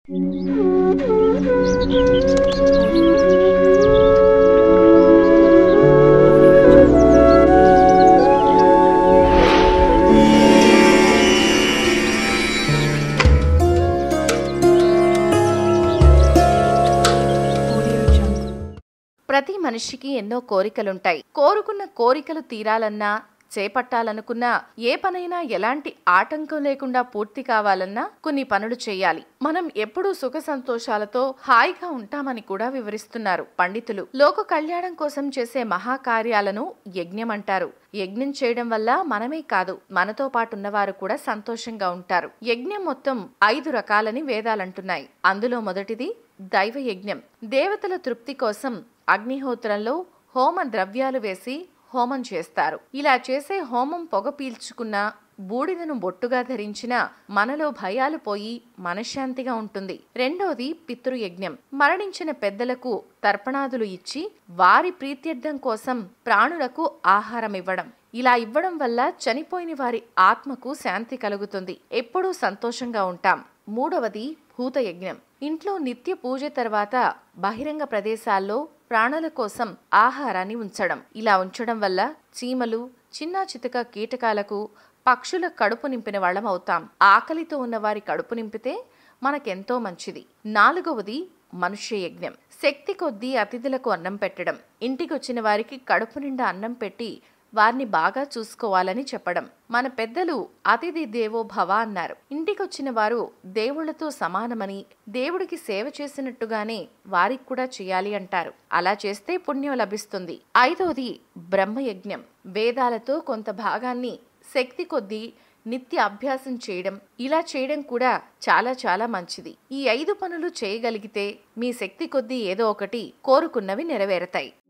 ప్రతి మనిషికి ఎన్నో కోరికలుంటాయి కోరుకున్న కోరికలు తీరాలన్నా చేపట్టాలనుకున్నా ఏ పనైనా ఎలాంటి ఆటంకం లేకుండా పూర్తి కావాలన్నా కొన్ని పనులు చేయాలి మనం ఎప్పుడూ సుఖ సంతోషాలతో హాయిగా ఉంటామని కూడా వివరిస్తున్నారు పండితులు లోక కళ్యాణం కోసం చేసే మహాకార్యాలను యజ్ఞం అంటారు యజ్ఞం చేయడం వల్ల మనమే కాదు మనతో పాటు ఉన్నవారు కూడా సంతోషంగా ఉంటారు యజ్ఞం మొత్తం ఐదు రకాలని వేదాలంటున్నాయి అందులో మొదటిది దైవ యజ్ఞం దేవతల తృప్తి కోసం అగ్నిహోత్రంలో హోమ ద్రవ్యాలు వేసి హోమం చేస్తారు ఇలా చేసే హోమం పొగ పీల్చుకున్న బూడిదను బొట్టుగా ధరించిన మనలో భయాలు పోయి మనశ్శాంతిగా ఉంటుంది రెండోది పితృయజ్ఞం మరణించిన పెద్దలకు తర్పణాదులు ఇచ్చి వారి ప్రీత్యర్థం కోసం ప్రాణులకు ఆహారం ఇవ్వడం ఇలా ఇవ్వడం వల్ల చనిపోయిన వారి ఆత్మకు శాంతి కలుగుతుంది ఎప్పుడూ సంతోషంగా ఉంటాం మూడవది భూతయజ్ఞం ఇంట్లో నిత్య పూజ తర్వాత బహిరంగ ప్రదేశాల్లో ప్రాణుల కోసం ఆహారాన్ని ఉంచడం ఇలా ఉంచడం వల్ల చీమలు చిన్న చితక కీటకాలకు పక్షుల కడుపు నింపిన వాళ్ళం అవుతాం ఆకలితో ఉన్న వారి కడుపు నింపితే మనకెంతో మంచిది నాలుగవది మనుష్య యజ్ఞం శక్తి కొద్దీ అతిథులకు అన్నం పెట్టడం ఇంటికొచ్చిన వారికి కడుపు నిండా అన్నం పెట్టి వారిని బాగా చూసుకోవాలని చెప్పడం మన పెద్దలు అతిథి దేవో భవ అన్నారు ఇంటికొచ్చిన వారు దేవుళ్లతో సమానమని దేవుడికి సేవ చేసినట్టుగానే వారికి కూడా చేయాలి అంటారు అలా చేస్తే పుణ్యం లభిస్తుంది ఐదవది బ్రహ్మయజ్ఞం వేదాలతో కొంత భాగాన్ని శక్తి కొద్దీ నిత్య అభ్యాసం చేయడం ఇలా చేయడం కూడా చాలా చాలా మంచిది ఈ ఐదు పనులు చేయగలిగితే మీ శక్తి కొద్దీ ఏదో ఒకటి కోరుకున్నవి నెరవేరతాయి